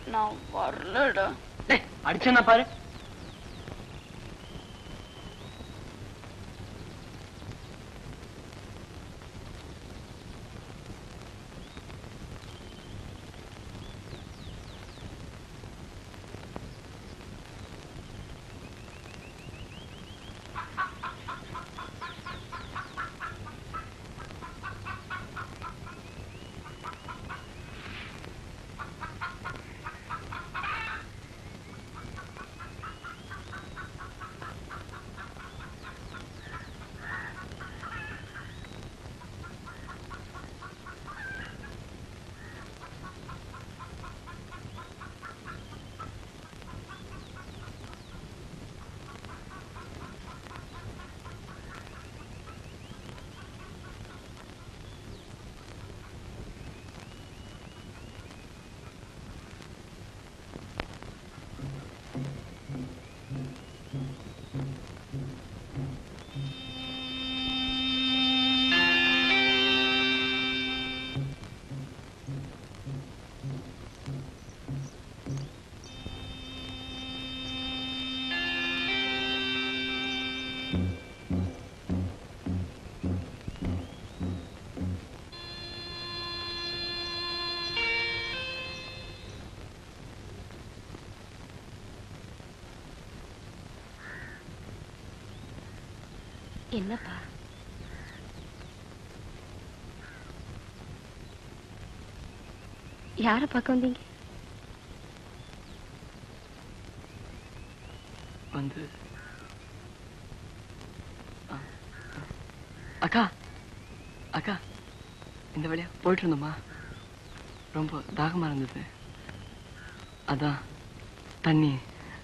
நான் வரலடா டேய் அடிச்சேன்னா பாரு என்னப்பா யார பார்க்க வந்தீங்க வந்து ஆ, ஆ. அக்கா அக்கா இந்த வழியா போயிட்டு இருந்தோமா ரொம்ப தாகமா இருந்தது அதான் தண்ணி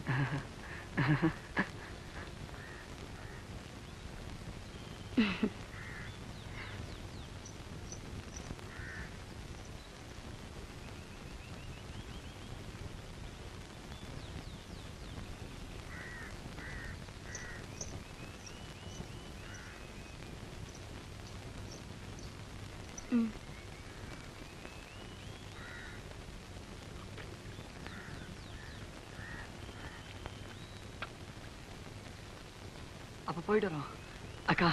அப்ப போயிட்டு வரோம் அக்கா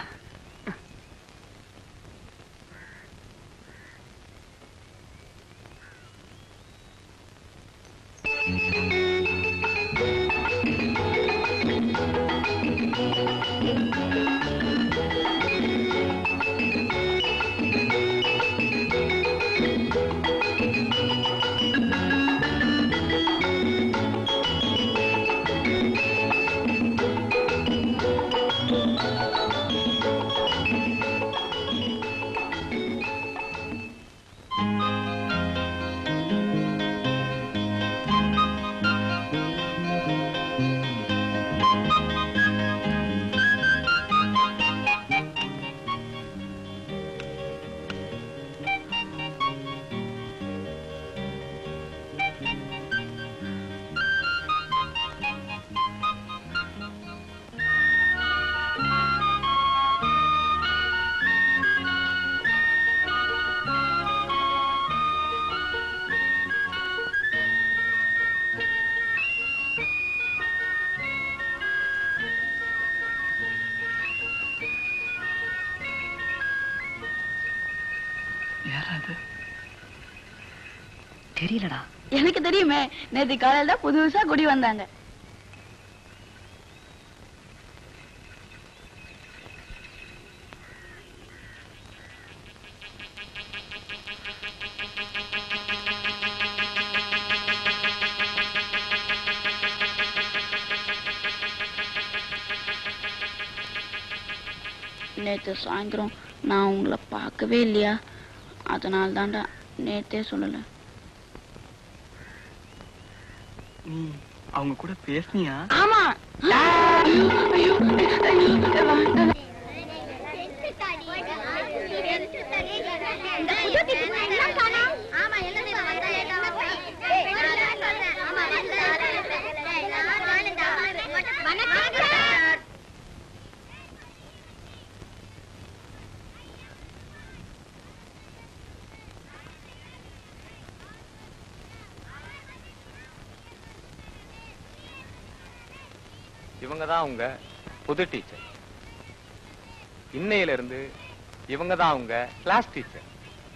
யாராது தெரியலடா எனக்கு தெரியுமே நேத்து காலையில தான் புதுசா குடி வந்தாங்க நேத்து சாயந்தரம் நான் உங்களை பார்க்கவே இல்லையா அதனால தான்டா நேத்தே சொல்லல நீ அவங்க கூட பேசுனியா ஆமா இவங்க தான் உங்க புது டீச்சர் இன்னையில இருந்து இவங்க தான் உங்க கிளாஸ் டீச்சர்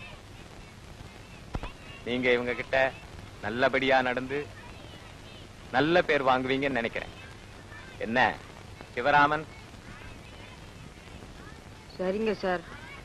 நீங்க இவங்க கிட்ட நல்லபடியா நடந்து நல்ல பேர் வாங்குவீங்கன்னு நினைக்கிறேன் என்ன சிவராமன் சரிங்க சார்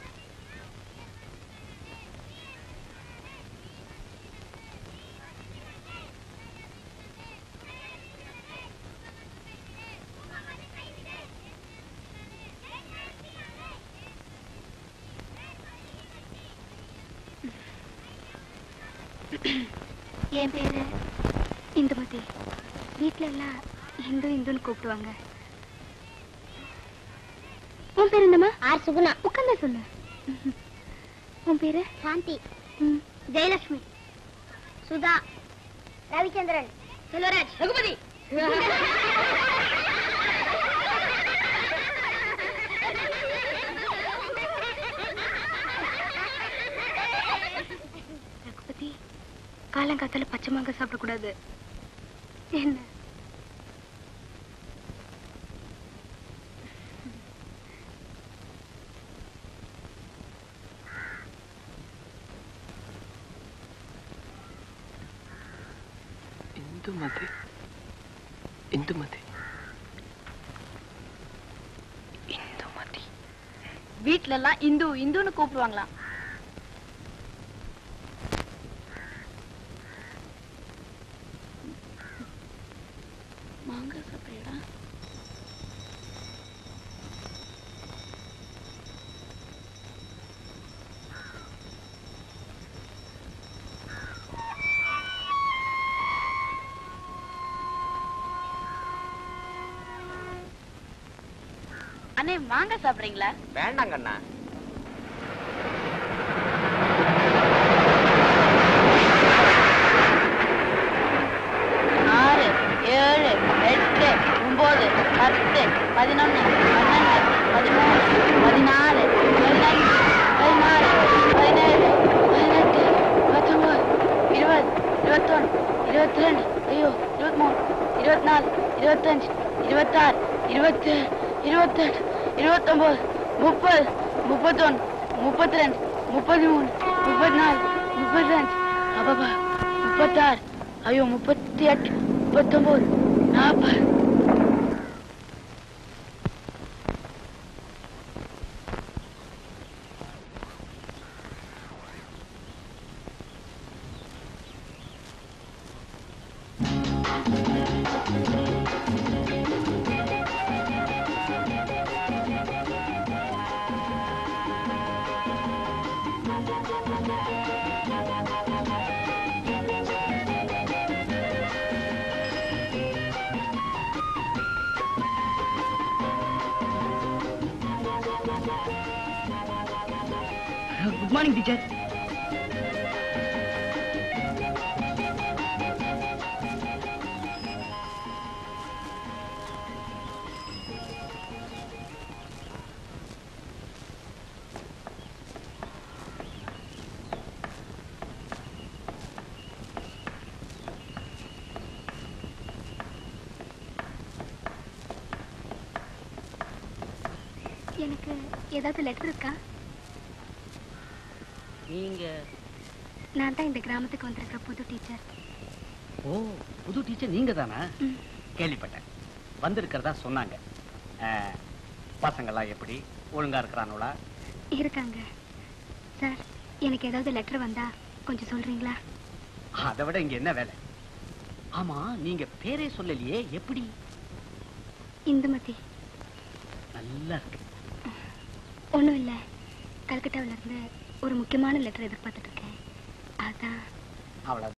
என் பேரு இந்துமதி வீட்ல எல்லாம் இந்து இந்துன்னு கூப்பிடுவாங்க உன் பேர் என்னம்மா ஆர் சுகுணா உட்கார்ந்து சொல்லு உன் பேரு சாந்தி ஜெயலட்சுமி சுதா ரவிச்சந்திரன் செல்வராஜ் ரகுபதி ரகுபதி காலங்காத்தால பச்சை மாங்காய் சாப்பிடக்கூடாது என்ன இந்துமதி இந்துமதி இந்துமதி வீட்ல எல்லாம் இந்து இந்துன்னு கூப்பிடுவாங்களாம் மாங்காய் சாப்பிடுறா அண்ணே மாங்காய் சாப்பிடுறீங்களா வேண்டாங்கண்ணா ஆறு ஏழு எட்டு ஒன்பது பத்து பதினொன்னு பன்னெண்டு பதிமூணு பதினாலு பதினஞ்சு பதினாறு பதினேழு பதினெட்டு பத்தொன்பது இருபது இருபத்தொன்னு இருபத்தி ரெண்டு ஐயோ இருபத்தி மூணு இருபத்தி நாலு இருபத்தஞ்சு இருபத்தாறு இருபத்தேழு இருபத்தெட்டு இருபத்தொன்பது முப்பது முப்பத்தொன்னு முப்பத்தி ரெண்டு முப்பத்தி மூணு முப்பத்தி நாலு முப்பத்தஞ்சு அப்பப்பா முப்பத்தாறு ஐயோ முப்பத்தி எட்டு முப்பத்தொன்பது நாற்பது குட் மார்னிங் டீச்சர் எனக்கு ஏதாவது லெட்டர் இருக்கா நீங்க நான் தான் இந்த கிராமத்துக்கு வந்திருக்கிற புது டீச்சர் ஓ புது டீச்சர் நீங்க தானா ம். கேள்விப்பட்டேன் வந்திருக்கிறதா சொன்னாங்க ஆ, பசங்கெல்லாம் எப்படி ஒழுங்கா இருக்கிறானுங்களா இருக்காங்க சார் எனக்கு ஏதாவது லெட்டர் வந்தா கொஞ்சம் சொல்றீங்களா அதை விட இங்க என்ன வேலை ஆமா நீங்க பேரே சொல்லலையே எப்படி இந்துமதி நல்லா இருக்கு ஒண்ணும் இல்ல கல்கட்டாவில இருந்து ஒரு முக்கியமான லெட்டர் எதிர்பார்த்துட்டு இருக்கேன் அதான் அவ்வளவு